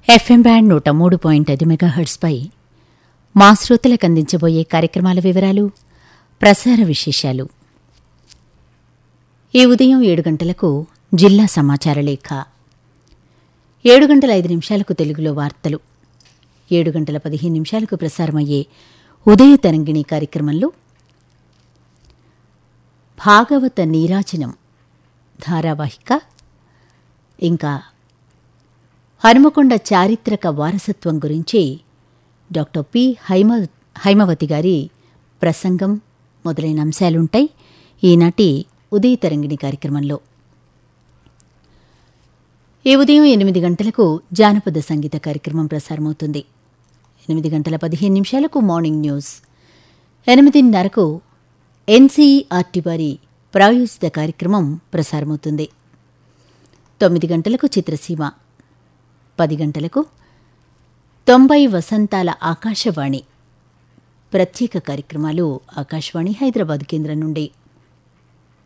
FM band నూట మూడు point ఐదు మెగాహెర్ట్స్పై మా శ్రోతలకు అందించబోయే కార్యక్రమాల వివరాలు ప్రసార విశేషాలు ఈ ఉదయం ఏడు గంటలకు జిల్లా సమాచార లేఖ ఏడు గంటల ఐదు నిమిషాలకు తెలుగులో వార్తలు ఏడు గంటల పదిహేను నిమిషాలకు ప్రసారమయ్యే ఉదయ తరంగిణి కార్యక్రమంలో భాగవత నీరాజనం ధారావాహిక ఇంకా హనుమకొండ చారిత్రక వారసత్వం గురించి డాక్టర్ పి హైమ హైమవతి గారి ప్రసంగం మొదలైన అంశాలుంటాయి ఈనాటి ఉదయ తరంగిణి కార్యక్రమంలో ఈ ఉదయం ఎనిమిది గంటలకు జానపద సంగీత కార్యక్రమం ప్రసారమవుతుంది ఎనిమిది గంటల పదిహేను నిమిషాలకు మార్నింగ్ న్యూస్ ఎనిమిదిన్నరకు ఎన్సీఈఆర్టీ వారి ప్రాయోజిత కార్యక్రమం ప్రసారమవుతుంది తొమ్మిది గంటలకు చిత్రసీమ పది గంటలకు తొంభై వసంతాల ఆకాశవాణి ప్రత్యేక కార్యక్రమాలు ఆకాశవాణి హైదరాబాద్ కేంద్రం నుండి